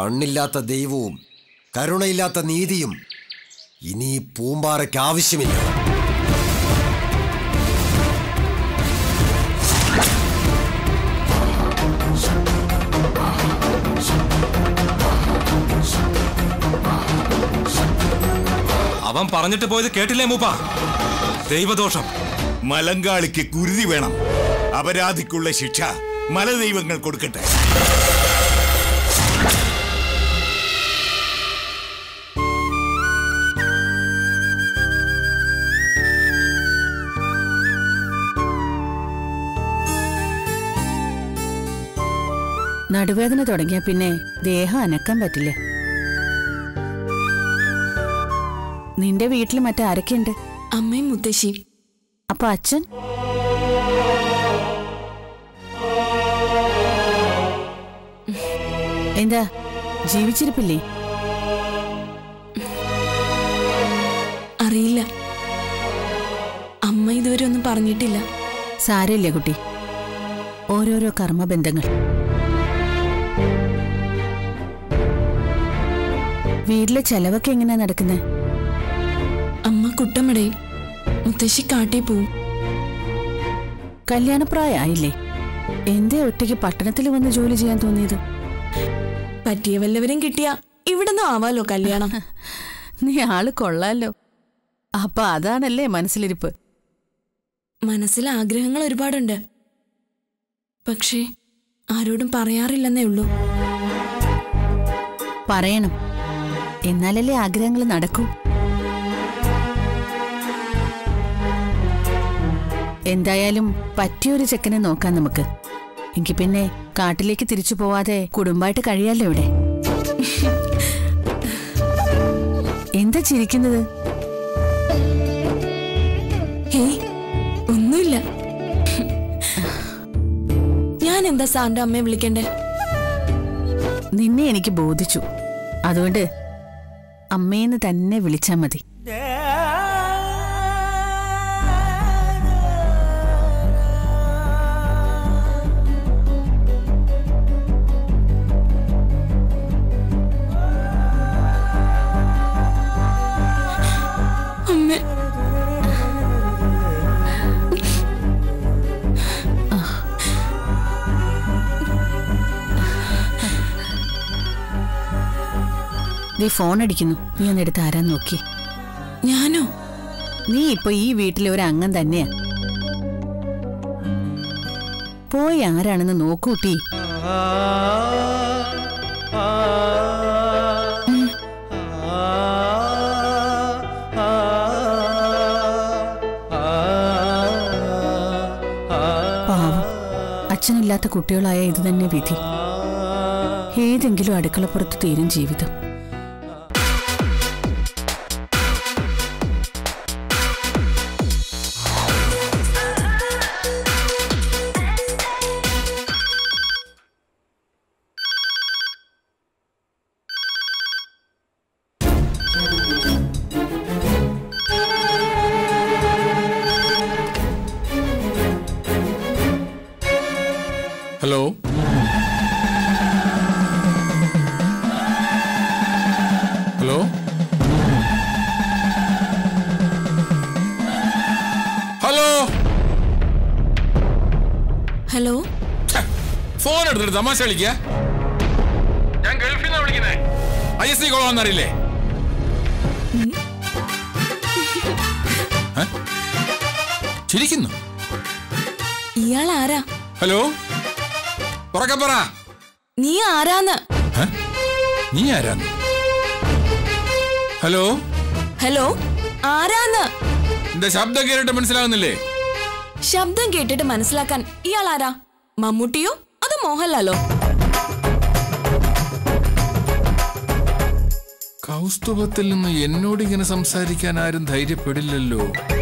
കണ്ണില്ലാത്ത ദൈവവും കരുണയില്ലാത്ത നീതിയും ഇനി ഈ പൂമ്പാറയ്ക്ക് ആവശ്യമില്ല അവൻ പറഞ്ഞിട്ട് പോയത് കേട്ടില്ലേ മൂപ്പ ദൈവദോഷം മലങ്കാളിക്ക് കുരുതി വേണം അപരാധിക്കുള്ള ശിക്ഷ മലദൈവങ്ങൾ കൊടുക്കട്ടെ നടുവേദന തുടങ്ങിയ പിന്നെ ദേഹം അനക്കാൻ പറ്റില്ല നിന്റെ വീട്ടിൽ മറ്റാരൊക്കെയുണ്ട് അമ്മയും മുത്തശ്ശി അപ്പൊ അച്ഛൻ എന്താ ജീവിച്ചിരിപ്പില്ലേ അറിയില്ല അമ്മ ഇതുവരെ ഒന്നും പറഞ്ഞിട്ടില്ല സാരമില്ല കുട്ടി ഓരോരോ കർമ്മബന്ധങ്ങൾ വീട്ടിലെ ചെലവൊക്കെ എങ്ങനെയാ നടക്കുന്നത് അമ്മ കുട്ടമടയും മുത്തശ്ശി കാട്ടി പോവും കല്യാണപ്രായമായില്ലേ എന്തേ ഒറ്റയ്ക്ക് പട്ടണത്തിൽ വന്ന് ജോലി ചെയ്യാൻ തോന്നിയത് പറ്റിയ വല്ലവരും കിട്ടിയ ഇവിടുന്ന് ആവാലോ കല്യാണം നീ ആള് കൊള്ളാലോ അപ്പൊ അതാണല്ലേ മനസ്സിലിരിപ്പ് മനസ്സിൽ ആഗ്രഹങ്ങൾ ഒരുപാടുണ്ട് പക്ഷേ ആരോടും പറയാറില്ലെന്നേ ഉള്ളൂ പറയണം എന്നാലല്ലേ ആഗ്രഹങ്ങൾ നടക്കൂ എന്തായാലും പറ്റിയൊരു ചെക്കനെ നോക്കാം നമുക്ക് എങ്കി പിന്നെ കാട്ടിലേക്ക് തിരിച്ചു പോവാതെ കുടുംബമായിട്ട് കഴിയാലോ ഇവിടെ എന്താ ചിരിക്കുന്നത് ഹേയ് ഒന്നുമില്ല ഞാൻ എന്താ സാറിന്റെ അമ്മയെ വിളിക്കണ്ടേ നിന്നെ എനിക്ക് ബോധിച്ചു അതുകൊണ്ട് അമ്മേന്ന് തന്നെ വിളിച്ചാ മതി അമ്മ നീ ഫോൺ അടിക്കുന്നു നീ ഒന്ന് എടുത്ത് ആരാൻ നോക്കി ഞാനോ നീ ഇപ്പൊ ഈ വീട്ടിലെ ഒരു അംഗം തന്നെയാ പോയി ആരാണെന്ന് നോക്കൂട്ടി പാവം അച്ഛനില്ലാത്ത കുട്ടികളായ ഇത് തന്നെ വിധി ഏതെങ്കിലും അടുക്കളപ്പുറത്ത് തീരും ജീവിതം hello hello hello hello phone എടുത്തിട്ട് തമാശ കളിക്ക ഞാൻ ഗൾഫിൽ നിന്നാ വിളിക്കുന്നേ ഐ എസ് സി കോളാന്നറിയില്ലേ ഏ? ചിരിക്കുന്നു ഇയാൾ ആരാ ഹലോ ഉറക്കെ പറ നീ ആരാന്ന് ഏ? നീ ആരാന്ന് ഹലോ ഹലോ ആരാന്ന് എന്റെ ശബ്ദം കേട്ടിട്ട് മനസ്സിലാകുന്നില്ലേ ശബ്ദം കേട്ടിട്ട് മനസ്സിലാക്കാൻ ഇയാൾ ആരാ മമ്മൂട്ടിയോ അതോ മോഹൻലാലോ കൗസ്തുഭത്തിൽ നിന്ന് എന്നോട് ഇങ്ങനെ സംസാരിക്കാൻ ആരും ധൈര്യപ്പെടില്ലല്ലോ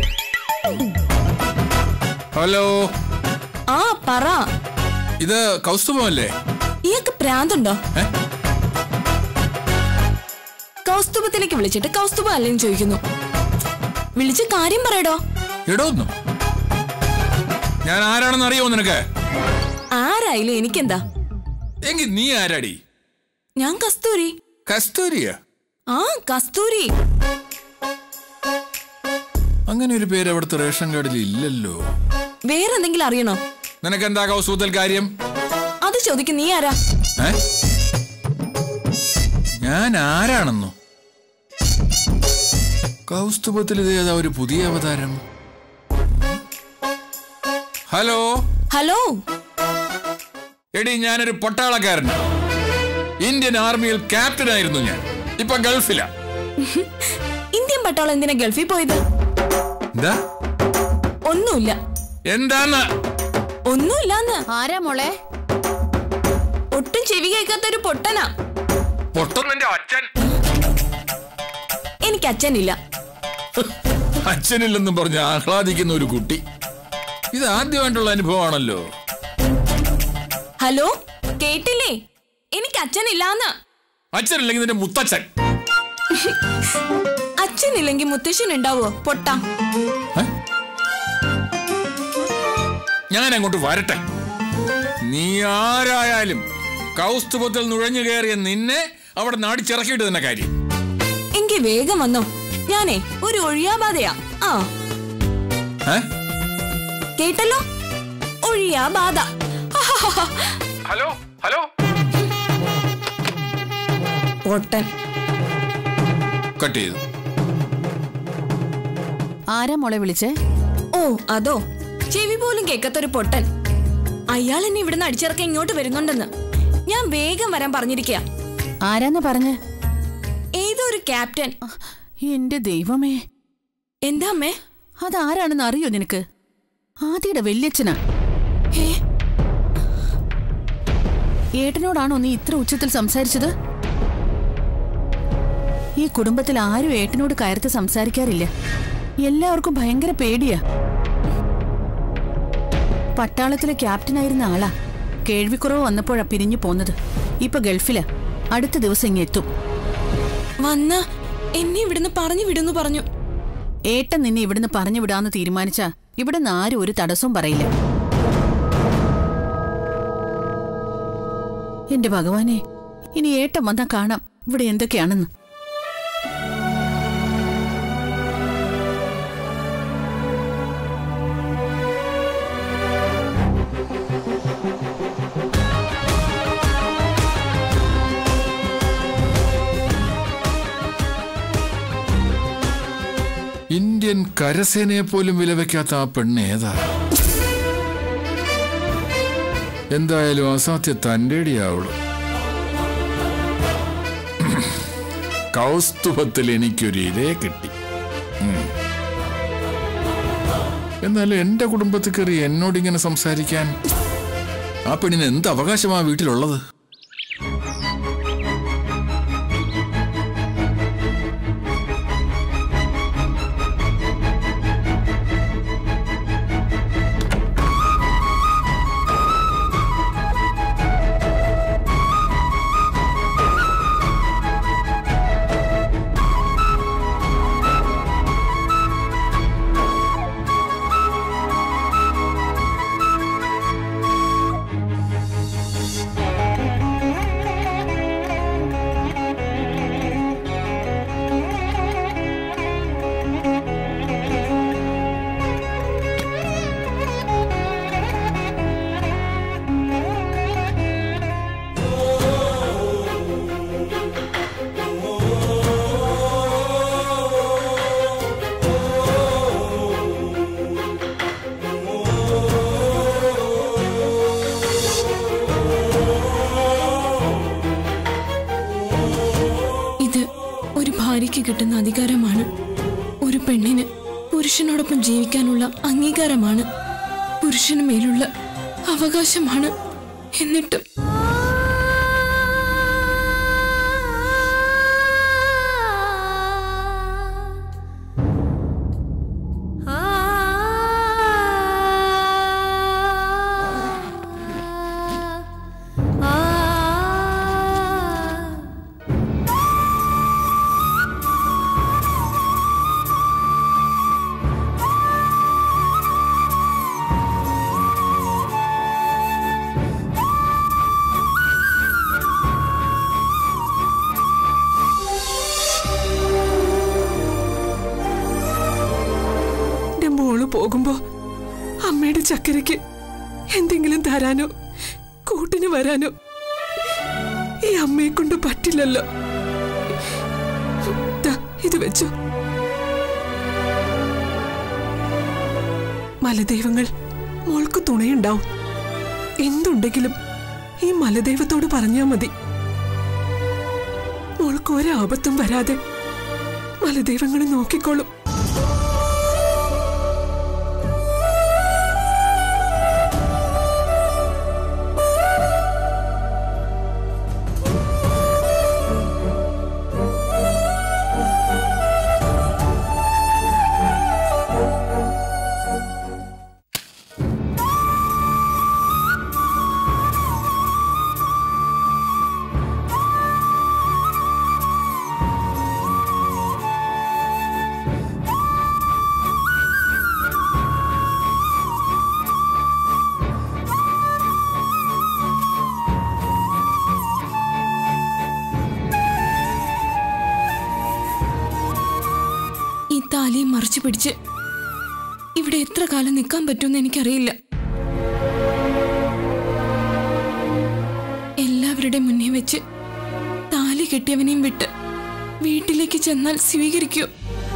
ഹലോ ആ പറ ഇത് കൗസ്തുഭമല്ലേ ഇയാൾക്ക് പ്രാന്തുണ്ടോ ഏ? കൗസ്തുഭത്തിലേക്ക് വിളിച്ചിട്ട് കൗസ്തുഭ അല്ലേന്ന് ചോദിക്കുന്നു വിളിച്ച് കാര്യം പറയടോ എടോന്നു ഞാൻ ആരാണെന്ന് അറിയാമോ നിനക്ക് ആരായാലും എനിക്കെന്താ എങ്കിൽ നീ ആരാടി ഞാൻ കസ്തൂരി കസ്തൂരിയ ആ കസ്തൂരി അങ്ങനെ ഒരു പേര് അവിടുത്തെ റേഷൻ കാർഡിൽ ഇല്ലല്ലോ വേറെന്തെങ്കിലും അറിയണോ നിനക്കെന്താ കൗസൂത്തൽ കാര്യം അത് ചോദിക്കും നീ ആരാ ഏ? ഞാൻ ആരാണെന്നോ കൗസ്തുഭത്തിൽ ഇതേതാ ഒരു പുതിയ അവതാരം ഹലോ ഹലോ എടി ഞാനൊരു പട്ടാളക്കാരനാ ഇന്ത്യൻ ആർമിയിൽ ക്യാപ്റ്റൻ ആയിരുന്നു ഞാൻ ഇപ്പൊ ഗൾഫിലാ ഇന്ത്യൻ പട്ടാളം എന്തിനാ ഗൾഫിൽ പോയത് എന്താ ഒന്നുമില്ല എന്താന്ന് ഒന്നുമില്ലാന്ന് ആരാ മോളെ ഒട്ടും ചെവി കേൾക്കാത്ത ഒരു പൊട്ടനാ പൊട്ടുന്നതിന്റെ അച്ഛൻ എനിക്ക് അച്ഛനില്ല അച്ഛനില്ലെന്നും പറഞ്ഞ് ആഹ്ലാദിക്കുന്ന ഒരു കുട്ടി ഇത് ആദ്യമായിട്ടുള്ള അനുഭവമാണല്ലോ ഹലോ കേട്ടില്ലേ എനിക്ക് അച്ഛനില്ലാന്ന് അച്ഛനില്ലെങ്കിൽ നിന്റെ മുത്തച്ഛൻ അച്ഛനില്ലെങ്കിൽ മുത്തശ്ശൻ ഉണ്ടാവോ പൊട്ട ഏ? ഞാൻ അങ്ങോട്ട് വരട്ടെ നീ ആരായാലും കൗസ്തുഭത്തിൽ നുഴഞ്ഞു കയറിയ നിന്നെ അവിടെ നാടിച്ചിറക്കിയിട്ട് തന്നെ കാര്യം എങ്കി വേഗം വന്നോ ഞാനേ ഒരു ഒഴിയാബാധയാ ആ ഏ? കേട്ടല്ലോ ഒഴിയാബാധ ഹലോ ഹലോ പൊട്ടൻ കട്ട് ചെയ്തു ആരാ മോളെ വിളിച്ചേ ഓ അതോ ചെവി പോലും കേൾക്കാത്തൊരു പൊട്ടൻ അയാൾ എന്നെ ഇവിടുന്ന് അടിച്ചിറക്കാൻ ഇങ്ങോട്ട് വരുന്നുണ്ടെന്ന് ഞാൻ വേഗം വരാൻ പറഞ്ഞിരിക്കുക ആരാന്ന് പറഞ്ഞ് ഏതോ ഒരു ക്യാപ്റ്റൻ എന്റെ ദൈവമേ എന്താ അമ്മേ അതാരാണെന്ന് അറിയോ നിനക്ക് ആദിയുടെ വല്യച്ഛനാ ഏ ഏട്ടനോടാണോ നീ ഇത്ര ഉച്ചത്തിൽ സംസാരിച്ചത് ഈ കുടുംബത്തിൽ ആരും ഏട്ടനോട് കയർത്ത് സംസാരിക്കാറില്ല എല്ലാവർക്കും ഭയങ്കര പേടിയാ പട്ടാളത്തിലെ ക്യാപ്റ്റനായിരുന്ന ആളാ കേൾവിക്കുറവ് വന്നപ്പോഴാ പിരിഞ്ഞു പോന്നത് ഇപ്പൊ ഗൾഫിലാ അടുത്ത ദിവസം ഇങ്ങ് എത്തും വന്ന എന്നെ ഇവിടുന്ന് പറഞ്ഞു വിടുന്നു പറഞ്ഞു ഏട്ടൻ നിന്നെ ഇവിടുന്ന് പറഞ്ഞു വിടാന്ന് തീരുമാനിച്ചാ ഇവിടുന്ന് ആരും ഒരു തടസ്സവും പറയില്ല എന്റെ ഭഗവാനെ ഇനി ഏട്ടൻ വന്നാ കാണാം ഇവിടെ എന്തൊക്കെയാണെന്ന് ഇന്ത്യൻ കരസേനയെ പോലും വിലവെക്കാത്ത ആ പെണ്ണ് ഏതാ എന്തായാലും അസാധ്യ തൻ്റെടിയാവുള്ളൂ കൗസ്തുഭത്തിൽ എനിക്കൊരു ഇരയെ കിട്ടി ഉം. എന്നാലും എന്റെ കുടുംബത്തിൽ കയറി എന്നോടിങ്ങനെ സംസാരിക്കാൻ ആ പെണ്ണിന് എന്ത് അവകാശമാ വീട്ടിലുള്ളത് ഇത് ഒരു ഭാര്യയ്ക്ക് കിട്ടുന്ന അധികാരമാണ് ഒരു പെണ്ണിന് പുരുഷനോടൊപ്പം ജീവിക്കാനുള്ള അംഗീകാരമാണ് പുരുഷന് മേലുള്ള അവകാശമാണ് എന്നിട്ടും മോള് പോകുമ്പോ അമ്മയുടെ ചക്കരയ്ക്ക് എന്തെങ്കിലും തരാനോ കൂട്ടിന് വരാനോ ഈ അമ്മയെ കൊണ്ട് പറ്റില്ലല്ലോ ദാ, ഇത് വെച്ചോ മലദൈവങ്ങൾ മോൾക്ക് തുണയുണ്ടാവും എന്തുണ്ടെങ്കിലും ഈ മലദൈവത്തോട് പറഞ്ഞാ മതി മോൾക്ക് ഒരാപത്തും വരാതെ മലദൈവങ്ങൾ നോക്കിക്കോളും ഈ താലിയും മറിച്ചു പിടിച്ച് ഇവിടെ എത്ര കാലം നിൽക്കാൻ പറ്റുമെന്ന് എനിക്കറിയില്ല എല്ലാവരുടെ മുന്നേ വെച്ച് താലി കെട്ടിയവനെയും വിട്ട് വീട്ടിലേക്ക് ചെന്നാൽ സ്വീകരിക്കൂ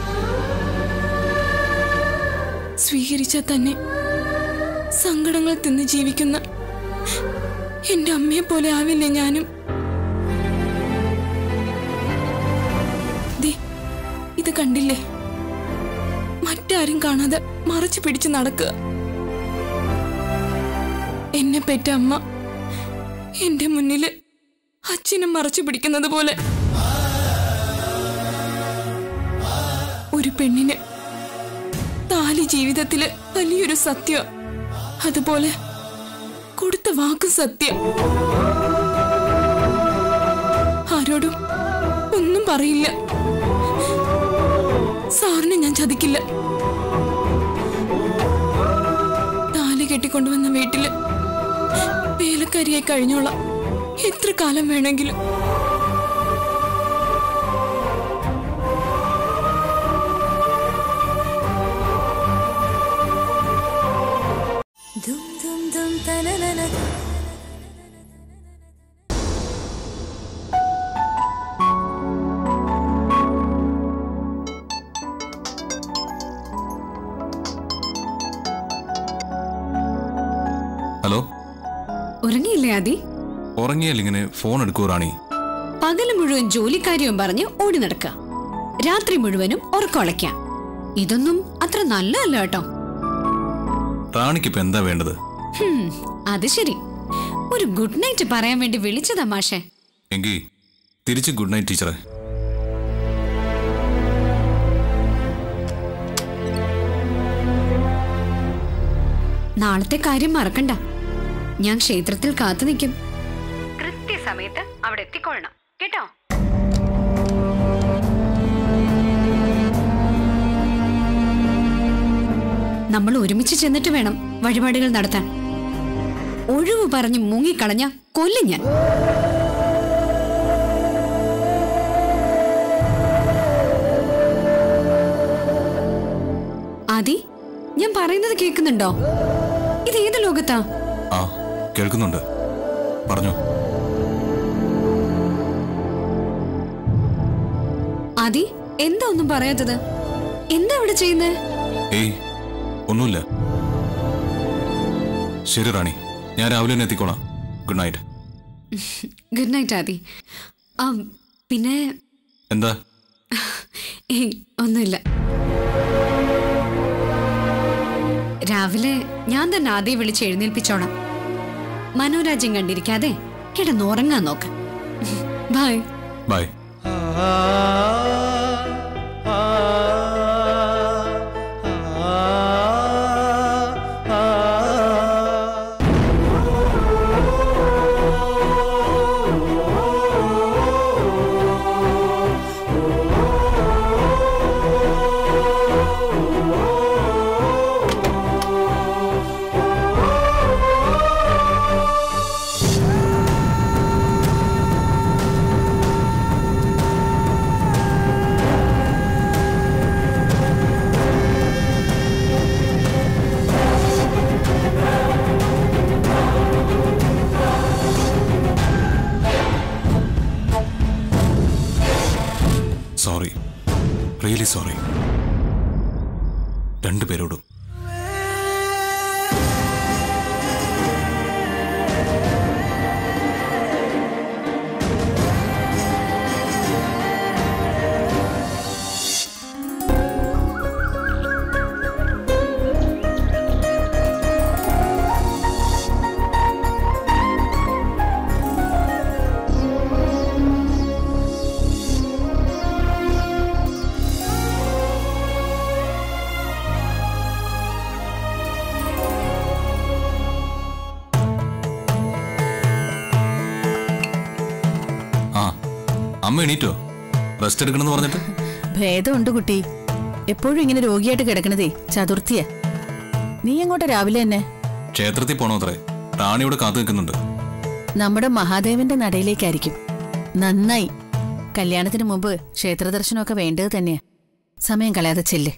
സ്വീകരിച്ചാൽ തന്നെ സങ്കടങ്ങൾ തിന്ന് ജീവിക്കുന്ന എന്റെ അമ്മയെ പോലെ ആവില്ലേ ഞാനും ദേ, ഇത് കണ്ടില്ലേ മറ്റാരും കാണാതെ മറച്ചു പിടിച്ച് നടക്കുക എന്നെ പെറ്റ അമ്മ എന്റെ മുന്നില് അച്ഛനെ മറച്ചു പിടിക്കുന്നത് പോലെ ഒരു പെണ്ണിന് താലി ജീവിതത്തില് വലിയൊരു സത്യം അതുപോലെ കൊടുത്ത വാക്കും സത്യം ആരോടും ഒന്നും പറയില്ല സാറിനെ ഞാൻ ചതിക്കില്ല താലി കെട്ടിക്കൊണ്ടുവന്ന വീട്ടില് വേലക്കാരിയായി കഴിഞ്ഞോളാം എത്ര കാലം വേണമെങ്കിലും ഹലോ ഉറങ്ങിയില്ലേ ആദി ഉറങ്ങിയാൽ ഇങ്ങനെ ഫോൺ എടുക്കൂ റാണി പകല് മുഴുവൻ ജോലിക്കാര്യവും പറഞ്ഞ് ഓടി നടക്കുക രാത്രി മുഴുവനും ഉറക്കമുളയ്ക്കാം ഇതൊന്നും അത്ര നല്ലതല്ല കേട്ടോ റാണിക്ക് ഇപ്പൊ എന്താ വേണ്ടത് ഹും, അത് ശരി ഒരു ഗുഡ് നൈറ്റ് പറയാൻ വേണ്ടി വിളിച്ചതാ മാഷെ എങ്കിൽ തിരിച്ച് ഗുഡ് നൈറ്റ് ടീച്ചറെ നാളത്തെ കാര്യം മറക്കണ്ട ഞാൻ ക്ഷേത്രത്തിൽ കാത്തു നിൽക്കും കൃത്യസമയത്ത് അവിടെ എത്തിക്കൊള്ളണം കേട്ടോ നമ്മൾ ഒരുമിച്ച് ചെന്നിട്ട് വേണം വഴിപാടുകൾ നടത്താൻ ഒഴിവ് പറഞ്ഞ് മുങ്ങിക്കളഞ്ഞ കൊല്ലും ഞാൻ ആദി ഞാൻ പറയുന്നത് കേൾക്കുന്നുണ്ടോ ഇത് ഏത് ലോകത്താ ആ കേൾക്കുന്നുണ്ട് പറഞ്ഞു ആദി എന്താ ഒന്നും പറയാത്തത് എന്താ ഇവിടെ ചെയ്യുന്നത് ഏയ് ഒന്നുമില്ല ശരി റാണി ഞാൻ രാവിലെ തന്നെ എത്തിക്കോളാം good night good night Adi ആ പിന്നെ എന്താ ഏയ് ഒന്നുമില്ല രാവിലെ ഞാൻ തന്നെ ആദ്യം വിളിച്ച് എഴുന്നേൽപ്പിച്ചോളാം മനോരാജ്യം കണ്ടിരിക്കാതെ കിടന്നുറങ്ങാൻ നോക്ക് ബൈ ബൈ ആ വെരി സോറി രണ്ടുപേരോടും ആ അമ്മ എണീറ്റോ റെസ്റ്റ് എടുക്കണമെന്ന് പറഞ്ഞിട്ട് ഭേദമുണ്ട് കുട്ടി എപ്പോഴും ഇങ്ങനെ രോഗിയായിട്ട് കിടക്കണതേ ചതുർത്ഥിയ നീ എങ്ങോട്ടാ രാവിലെ തന്നെ ക്ഷേത്രത്തിൽ പോണോ അത്രേ റാണി ഇവിടെ കാത്തു നിൽക്കുന്നുണ്ട് നമ്മുടെ മഹാദേവന്റെ നടയിലേക്കായിരിക്കും നന്നായി കല്യാണത്തിന് മുമ്പ് ക്ഷേത്ര ദർശനമൊക്കെ വേണ്ടത് തന്നെയാ സമയം കളയാതെ ചെല്ല്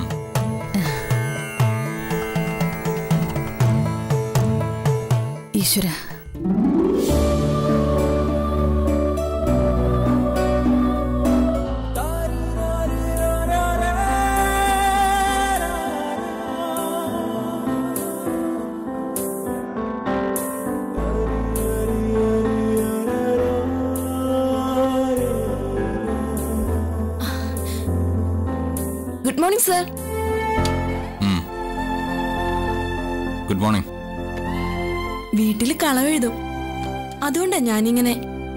ഈശ്വര good morning sir good morning വീട്ടിൽ കളവെഴുതും അതുകൊണ്ടാ ഞാനിങ്ങനെ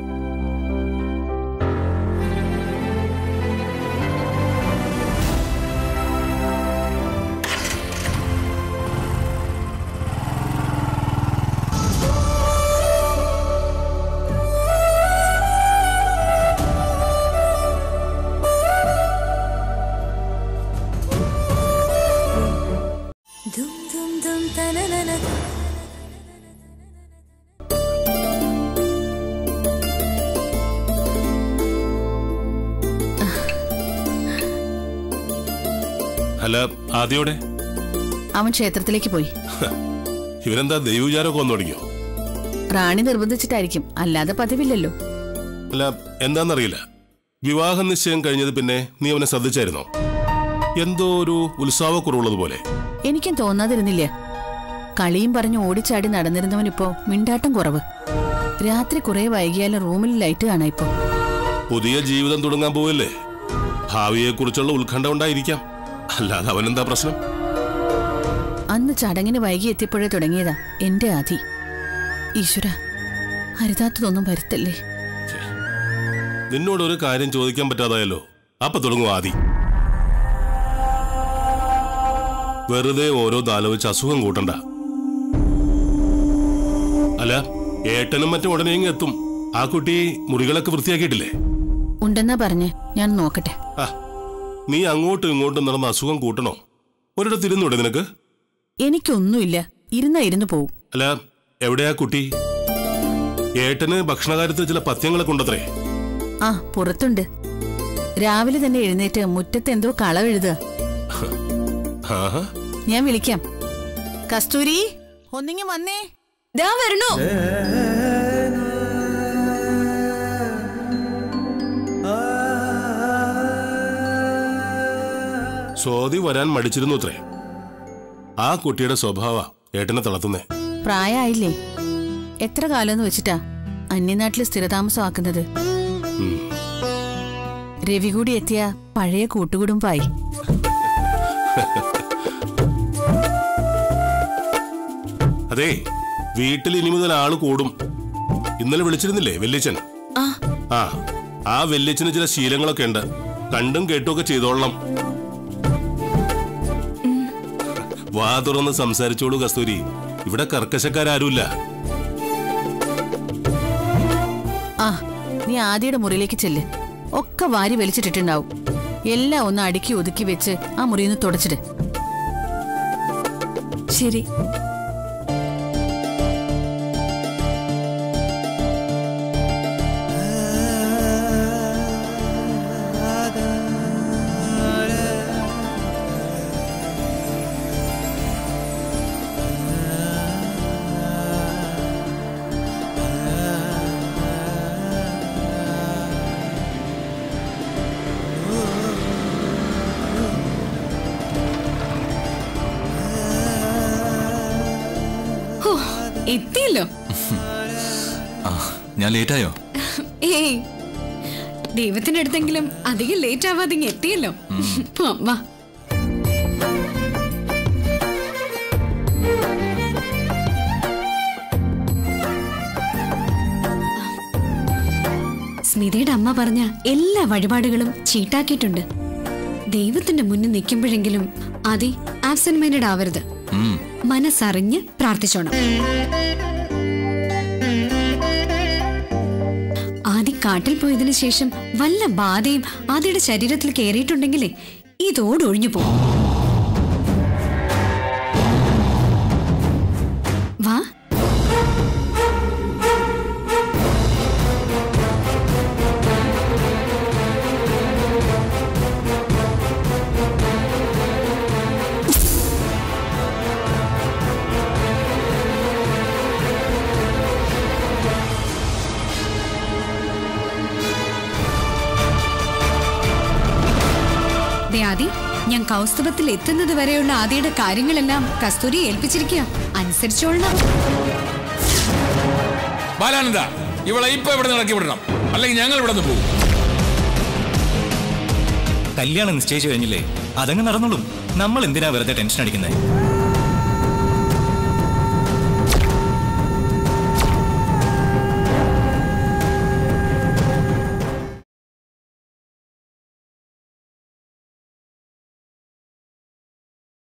ദും ദും ദും തനനന അല്ല ആദ്യോടെ അവൻ ക്ഷേത്രത്തിലേക്ക് പോയി ഇവരെന്താ ദൈവവിചാരമൊക്കെ വന്നു തുടങ്ങിയോ റാണി നിർബന്ധിച്ചിട്ടായിരിക്കും അല്ലാതെ പതിവില്ലല്ലോ അല്ല എന്താന്നറിയില്ല വിവാഹ നിശ്ചയം കഴിഞ്ഞത് പിന്നെ നീ അവനെ ശ്രദ്ധിച്ചായിരുന്നോ എന്തോ ഒരു ഉത്സാഹക്കുറവുള്ളതുപോലെ എനിക്കും തോന്നാതിരുന്നില്ല കളിയും പറഞ്ഞ് ഓടിച്ചാടി നടന്നിരുന്നവനിപ്പോ മിണ്ടാട്ടം കുറവ് രാത്രി കുറെ വൈകിയാലും റൂമിൽ ലൈറ്റ് കാണാം ഇപ്പോ പുതിയ ജീവിതം തുടങ്ങാൻ പോവല്ലേ ഭാവിയെക്കുറിച്ചുള്ള ഉത്കണ്ഠ ഉണ്ടായിരിക്കാം അല്ലാതെ അവനെന്താ പ്രശ്നം അന്ന് ചടങ്ങിന് വൈകി എത്തിയപ്പോഴേ തുടങ്ങിയതാ എന്റെ ആധി ഈശ്വര അരുതാത്തതൊന്നും വരുത്തല്ലേ നിന്നോട് ഒരു കാര്യം ചോദിക്കാൻ പറ്റാതായല്ലോ അപ്പൊ തുടങ്ങും ആദി വെറുതെ ഓരോ ആലോചിച്ച് അസുഖം കൂട്ടണ്ട അല്ല ഏട്ടനും മറ്റും ഉടനെ ഇങ്ങ് എത്തും ആ കുട്ടി മുറികളൊക്കെ വൃത്തിയാക്കിയിട്ടില്ലേ ഉണ്ടെന്നാ പറഞ്ഞ് ഞാൻ നോക്കട്ടെ ആ നീ അങ്ങോട്ടും ഇങ്ങോട്ടും നടന്ന അസുഖം കൂട്ടണോ ഒരിടത്ത് ഇരുന്നൂടെ നിനക്ക് എനിക്കൊന്നുമില്ല ഇരുന്നാ ഇരുന്നു പോവും അല്ല എവിടെയാ കുട്ടി ഏട്ടന് ഭക്ഷണകാര്യത്തിൽ ചില പഥ്യങ്ങളൊക്കെ ഉണ്ടത്രേ ആ പുറത്തുണ്ട് രാവിലെ തന്നെ എഴുന്നേറ്റ് മുറ്റത്ത് എന്തോ കളവെഴുതുക ആഹാ ഞാൻ വിളിക്കാം കസ്തൂരി ഒന്നിങ്ങി വന്നേ ദാ വരണോ സ്വാതി വരാൻ മടിച്ചിരുന്നു അത്രേ ആ കുട്ടിയുടെ സ്വഭാവ ഏട്ടനെ തളർത്തുന്നേ പ്രായമായില്ലേ എത്ര കാലമെന്ന് വെച്ചിട്ടാ അന്യനാട്ടിൽ സ്ഥിരതാമസമാക്കുന്നത് രവി കൂടി എത്തിയ പഴയ കൂട്ടുകുടുംബായി അതെ വീട്ടിൽ ഇനി മുതൽ ആള് കൂടും ഇന്നലെ വിളിച്ചിരുന്നില്ലേ വല്യച്ഛൻ ആ ആ ആ വല്യച്ഛന് ചില ശീലങ്ങളൊക്കെ ഉണ്ട് കണ്ടും കേട്ടും ഒക്കെ ചെയ്തോളണം വാ തുറന്ന് സംസാരിച്ചോളൂ കസ്തൂരി ഇവിടെ കർക്കശക്കാരുമില്ല ആ നീ ആദിയുടെ മുറിയിലേക്ക് ചെല്ല് ഒക്കെ വാരി വലിച്ചിട്ടിട്ടുണ്ടാവും എല്ലാം ഒന്ന് അടുക്കി ഒതുക്കി വെച്ച് ആ മുറിയിൽ നിന്ന് തുടച്ചിട് ശരി എത്തിയല്ലോ ആ ഞാൻ ലേറ്റായോ ഏയ് ദൈവത്തിന്റെ അടുത്തെങ്കിലും അധികം ലേറ്റ് ആവാതെ ഇങ്ങ് എത്തിയല്ലോ വാ, വാ സ്മിതയുടെ അമ്മ പറഞ്ഞ എല്ലാ വഴിപാടുകളും ചീട്ടാക്കിയിട്ടുണ്ട് ദൈവത്തിന്റെ മുന്നിൽ നിൽക്കുമ്പോഴെങ്കിലും അതി ആബ്സെന്റ് മൈൻഡഡ് ആവരുത് ഉം. മനസ്സറിഞ്ഞ് പ്രാർത്ഥിച്ചോണം ആദി കാട്ടിൽ പോയതിനു ശേഷം വല്ല ബാധയും ആദിയുടെ ശരീരത്തിൽ കയറിയിട്ടുണ്ടെങ്കിലേ ഇതോടൊഴിഞ്ഞു പോകും വാ ദേ ആദി ഞാൻ കൗസ്തുഭത്തിൽ എത്തുന്നത് വരെയുള്ള ആദിയുടെ കാര്യങ്ങളെല്ലാം കസ്തൂരി ഏൽപ്പിച്ചിരിക്കുക അനുസരിച്ചോളണം ബാലാനന്ദ ഇവളെ ഇപ്പൊ ഇവിടെ ഇറക്കി വിടണം അല്ലെങ്കിൽ ഞങ്ങൾ ഇവിടെ നിന്ന് പോകും കല്യാണം നിശ്ചയിച്ചു കഴിഞ്ഞില്ലേ അതങ്ങ് നടന്നോളും നമ്മൾ എന്തിനാ വെറുതെ ടെൻഷൻ അടിക്കുന്നത്